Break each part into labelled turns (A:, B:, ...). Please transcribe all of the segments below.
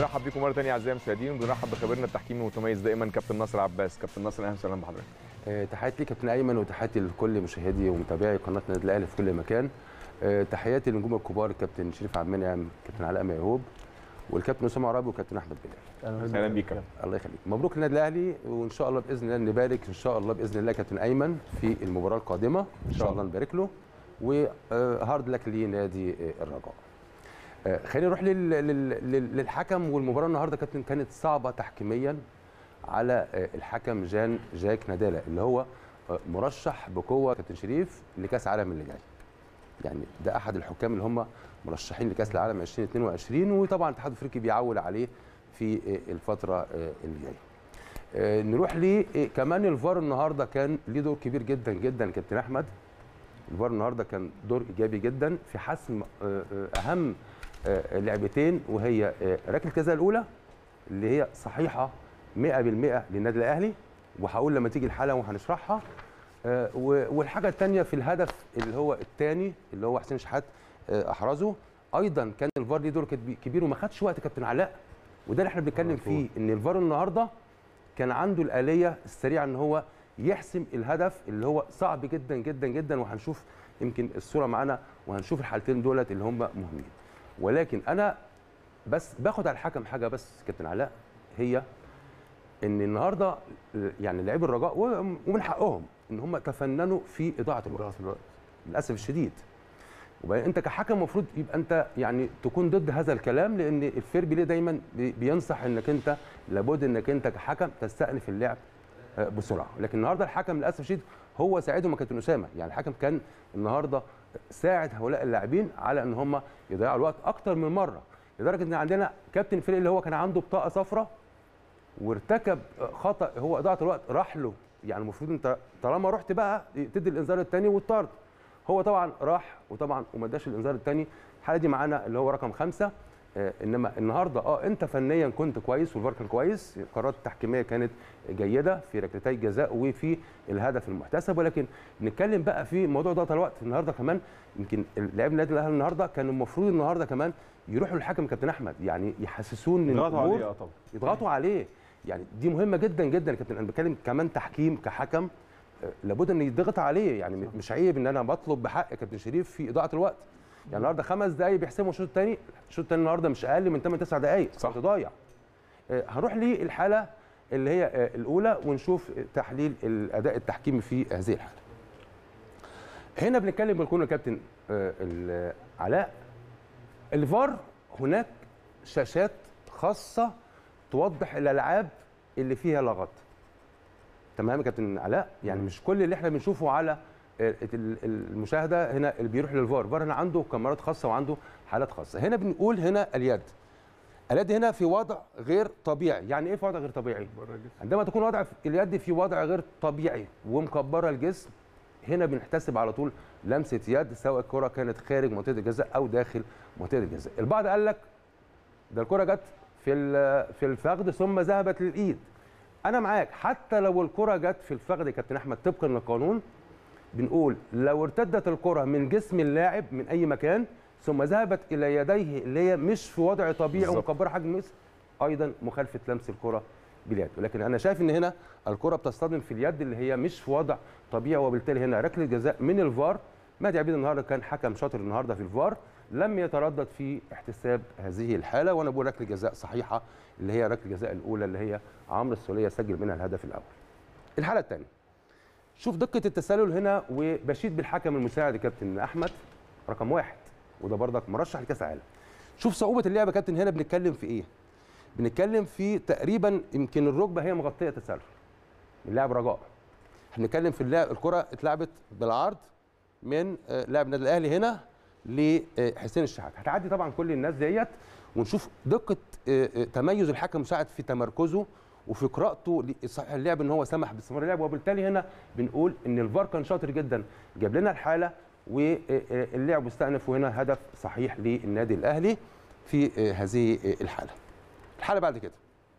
A: بنرحب بيكم مره ثانيه اعزائي المشاهدين وبنرحب بخبيرنا التحكيمي المتميز دائما كابتن ناصر عباس كابتن ناصر اهلا وسهلا بحضرتك
B: آه، تحياتي ليك كابتن ايمن وتحياتي لكل مشاهدي ومتابعي قناه النادي الاهلي في كل مكان آه، تحياتي للنجوم الكبار الكابتن شريف عبد المنعم كابتن علاء ميهوب والكابتن اسامه عرابي والكابتن احمد بلال
A: اهلا بيك كابتن.
B: الله يخليك مبروك للنادي الاهلي وان شاء الله باذن الله نبارك ان شاء الله باذن الله كابتن ايمن في المباراه القادمه ان شاء الله نبارك له وهارد لك لنادي آه، الرجاء آه، خلينا نروح لل- لل- لل- للحكم والمباراه النهارده كابتن كانت صعبه تحكيميا على آه، الحكم جان جاك نادالا اللي هو آه، مرشح بقوه كابتن شريف لكاس العالم اللي جاي يعني ده احد الحكام اللي هم مرشحين لكاس العالم 2022 وطبعا الاتحاد الافريقي بيعول عليه في آه، الفتره آه، اللي جايه آه، نروح ل آه، كمان الفار النهارده كان ليه دور كبير جدا جدا كابتن احمد الفار النهارده كان دور ايجابي جدا في حسم آه، آه، اهم آه، لعبتين وهي آه، ركله الجزاء الاولى اللي هي صحيحه 100% للنادي الاهلي وهقول لما تيجي الحلقه وهنشرحها آه، و- والحاجه الثانيه في الهدف اللي هو الثاني اللي هو حسين شحات آه، احرزه ايضا كان الفار ليه دور كبي- كبير وما خدش وقت كابتن علاء وده اللي احنا بنتكلم فيه ان الفار النهارده كان عنده الاليه السريعه ان هو يحسم الهدف اللي هو صعب جدا جدا جدا وهنشوف يمكن الصوره معانا وهنشوف الحالتين دولت اللي هم مهمين ولكن انا بس باخد على الحكم حاجه بس كابتن علاء هي ان النهارده يعني لعيب الرجاء و- ومن حقهم ان هم تفننوا في اضاعه الوقت للاسف الشديد وبعدين انت كحكم المفروض يبقى انت يعني تكون ضد هذا الكلام لان الفير بلاي دايما بي- بينصح انك انت لابد انك انت كحكم تستأنف اللعب آه، بسرعه لكن النهارده الحكم للاسف الشديد هو ساعدهم كابتن اسامه يعني الحكم كان النهارده ساعد هؤلاء اللاعبين على ان هم يضيعوا الوقت اكتر من مره لدرجه ان عندنا كابتن الفريق اللي هو كان عنده بطاقه صفراء وارتكب خطا هو اضاعه الوقت راح له يعني المفروض انت طالما رحت بقى تدي الانذار الثاني والطرد هو طبعا راح وطبعا وما اداش الانذار الثاني الحاله دي معانا اللي هو رقم خمسة آه انما النهارده اه انت فنيا كنت كويس والفار كان كويس القرارات التحكيميه كانت جيده في ركلتي الجزاء وفي الهدف المحتسب ولكن نتكلم بقى في موضوع ضغط الوقت النهارده كمان يمكن لاعب النادي الاهلي النهارده كان المفروض النهارده كمان يروحوا للحكم كابتن احمد يعني يحسسون ان
C: ضغطوا
B: الأمور
C: عليه اه طبعا
B: يضغطوا عليه يعني دي مهمه جدا جدا يا كابتن انا بتكلم كمان تحكيم كحكم آه، لابد ان يضغط عليه يعني م- مش عيب ان انا بطلب بحق يا كابتن شريف في اضاعه الوقت يعني النهارده خمس دقائق بيحسموا الشوط الثاني الشوط الثاني النهارده مش اقل من 8 9 دقائق
A: صح.
B: ضايع آه، هنروح للحاله اللي هي آه، الاولى ونشوف تحليل الاداء التحكيمي في هذه الحاله هنا بنتكلم بنكون يا كابتن آه، ال- علاء الفار هناك شاشات خاصه توضح الالعاب اللي فيها لغط تمام يا كابتن علاء يعني مش كل اللي احنا بنشوفه على ال- ال- المشاهده هنا اللي بيروح للفار فار هنا عنده كاميرات خاصه وعنده حالات خاصه هنا بنقول هنا اليد اليد هنا في وضع غير طبيعي يعني ايه في وضع غير طبيعي عندما تكون وضع في- اليد في وضع غير طبيعي ومكبره الجسم هنا بنحتسب على طول لمسه يد سواء الكره كانت خارج منطقه الجزاء او داخل منطقه الجزاء البعض قال لك ده الكره جت في ال- في الفخذ ثم ذهبت للايد انا معاك حتى لو الكره جت في الفخذ يا كابتن احمد طبقا للقانون بنقول لو ارتدت الكره من جسم اللاعب من اي مكان ثم ذهبت الى يديه اللي هي مش في وضع طبيعي
A: بالظبط.
B: ومكبره حجم الجسم ايضا مخالفه لمس الكره باليد ولكن انا شايف ان هنا الكره بتصطدم في اليد اللي هي مش في وضع طبيعي وبالتالي هنا ركله جزاء من الفار مهدي عبيد النهارده كان حكم شاطر النهارده في الفار لم يتردد في احتساب هذه الحاله وانا بقول ركله جزاء صحيحه اللي هي ركله الجزاء الاولى اللي هي عمرو السوليه سجل منها الهدف الاول الحاله الثانيه شوف دقه التسلل هنا وبشيد بالحكم المساعد كابتن احمد رقم واحد وده برضك مرشح لكاس العالم شوف صعوبه اللعبه يا كابتن هنا بنتكلم في ايه بنتكلم في تقريبا يمكن الركبه هي مغطيه تسلل من لاعب رجاء احنا بنتكلم في اللعب الكره اتلعبت بالعرض من آه، لاعب النادي الاهلي هنا لحسين الشحات هتعدي طبعا كل الناس ديت ونشوف دقه آه، آه، تميز الحكم المساعد في تمركزه وفي قراءته لصحيح اللعب ان هو سمح باستمرار اللعب وبالتالي هنا بنقول ان الفار كان شاطر جدا جاب لنا الحاله واللعب استأنف وهنا هدف صحيح للنادي الاهلي في آه، هذه آه، الحاله. الحاله بعد كده.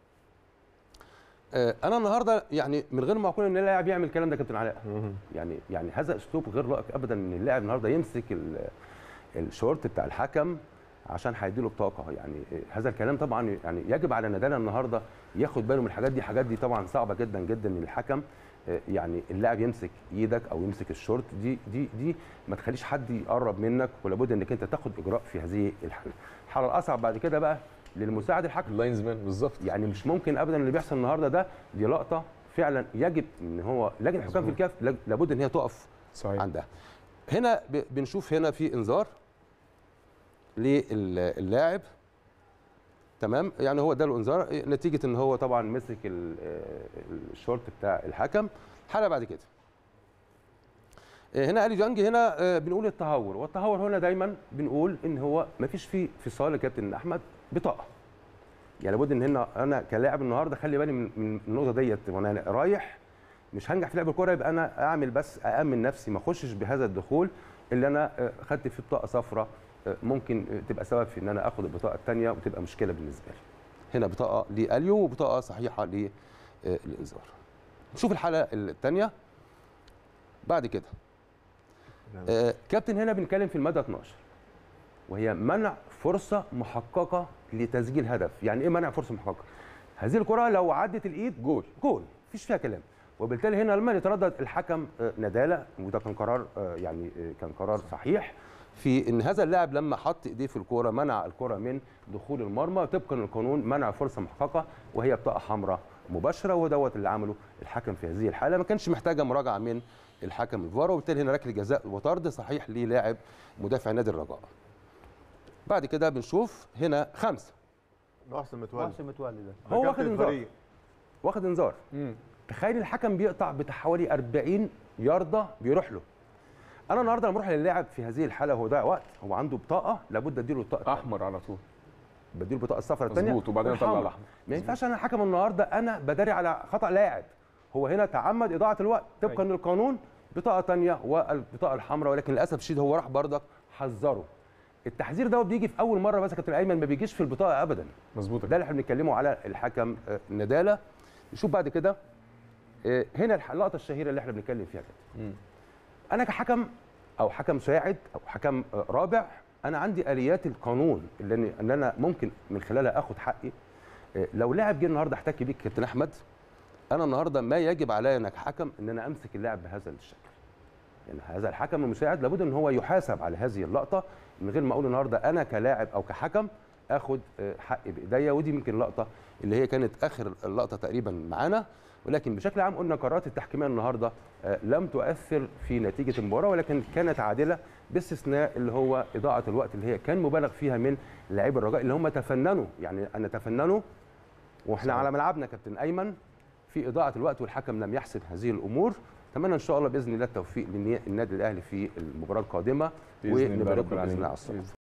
B: آه، انا النهارده يعني من غير معقول ان اللاعب يعمل الكلام ده يا كابتن علاء يعني يعني هذا اسلوب غير لائق ابدا ان اللاعب النهارده يمسك ال- الشورت بتاع الحكم عشان هيديله بطاقه يعني هذا الكلام طبعا يعني يجب على ندالة النهارده ياخد باله من الحاجات دي الحاجات دي طبعا صعبه جدا جدا من الحكم آه، يعني اللاعب يمسك ايدك او يمسك الشورت دي دي دي ما تخليش حد يقرب منك ولابد انك انت تاخد اجراء في هذه الحاله الحاله الاصعب بعد كده بقى للمساعد الحكم
A: اللاينز مان بالظبط
B: يعني مش ممكن ابدا اللي بيحصل النهارده ده دي لقطه فعلا يجب ان هو لجنه الحكام في
A: مظبوط.
B: الكاف لج- لابد ان هي تقف
A: صحيح
B: عندها هنا ب- بنشوف هنا في انذار للاعب تمام يعني هو ده الانذار نتيجه ان هو طبعا مسك ال- الشورت بتاع الحكم حاله بعد كده هنا الي جانج هنا آه، بنقول التهور والتهور هنا دايما بنقول ان هو ما فيش فيه فصال يا كابتن احمد بطاقه يعني لابد ان هنا انا كلاعب النهارده خلي بالي من من النقطه ديت وانا رايح مش هنجح في لعب الكوره يبقى انا اعمل بس اامن نفسي ما اخشش بهذا الدخول اللي انا آه، خدت فيه بطاقه صفراء آه، ممكن آه، تبقى سبب في ان انا اخد البطاقه الثانيه وتبقى مشكله بالنسبه لي هنا بطاقه لاليو وبطاقه صحيحه للانذار نشوف الحاله الثانيه بعد كده آه، كابتن هنا بنتكلم في الماده 12 وهي منع فرصه محققه لتسجيل هدف يعني ايه منع فرصه محققه هذه الكره لو عدت الايد جول جول مفيش فيها كلام وبالتالي هنا لما يتردد الحكم آه، نداله وده كان قرار آه، يعني آه، كان قرار صحيح في ان هذا اللاعب لما حط ايديه في الكوره منع الكره من دخول المرمى طبقا للقانون منع فرصه محققه وهي بطاقه حمراء مباشره ودوت اللي عمله الحكم في هذه الحاله ما كانش محتاجه مراجعه من الحكم الفار وبالتالي هنا ركله جزاء وطرد صحيح للاعب مدافع نادي الرجاء بعد كده بنشوف هنا خمسه
C: محسن متولي
D: محسن متولي ده
C: ده
B: هو
C: كابتن
B: واخد انذار
C: الفريق.
B: واخد انذار
A: مم.
B: تخيل الحكم بيقطع بتاع حوالي 40 يارده بيروح له انا النهارده لما اروح للاعب في هذه الحاله وهو ضيع وقت هو عنده بطاقه لابد اديله البطاقه
A: احمر على طول
B: بديله البطاقه الصفراء الثانيه
A: مظبوط وبعدين اطلع الاحمر
B: ما ينفعش انا حكم النهارده انا بداري على خطا لاعب هو هنا تعمد اضاعه الوقت طبقا للقانون بطاقه ثانيه والبطاقه الحمراء ولكن للاسف الشديد هو راح بردك حذره التحذير ده بيجي في اول مره بس يا كابتن ايمن ما بيجيش في البطاقه ابدا
A: مظبوط
B: ده اللي احنا بنتكلمه على الحكم آه، نداله نشوف بعد كده آه، هنا الح- اللقطه الشهيره اللي احنا بنتكلم فيها كده
A: مم.
B: انا كحكم او حكم ساعد او حكم آه، رابع انا عندي اليات القانون اللي أنا- ان انا ممكن من خلالها اخد حقي آه، لو لاعب جه النهارده احتك بيك كابتن احمد انا النهارده ما يجب عليا انا كحكم ان انا امسك اللاعب بهذا الشكل يعني هذا الحكم المساعد لابد ان هو يحاسب على هذه اللقطه من غير ما اقول النهارده انا كلاعب او كحكم اخد آه، حقي بايديا ودي يمكن لقطه اللي هي كانت اخر اللقطه تقريبا معانا ولكن بشكل عام قلنا قرارات التحكيميه النهارده آه، لم تؤثر في نتيجه المباراه ولكن كانت عادله باستثناء اللي هو اضاعه الوقت اللي هي كان مبالغ فيها من لاعبي الرجاء اللي هم تفننوا يعني انا تفننوا واحنا
A: صحيح.
B: على ملعبنا كابتن ايمن في اضاعه الوقت والحكم لم يحسب هذه الامور اتمنى ان شاء الله باذن الله التوفيق للنادي الاهلي في المباراه القادمه
A: بإذن الله
B: ونبارك
A: رب
B: له باذن
A: العالمين.
B: الله على الصعود
A: بإذن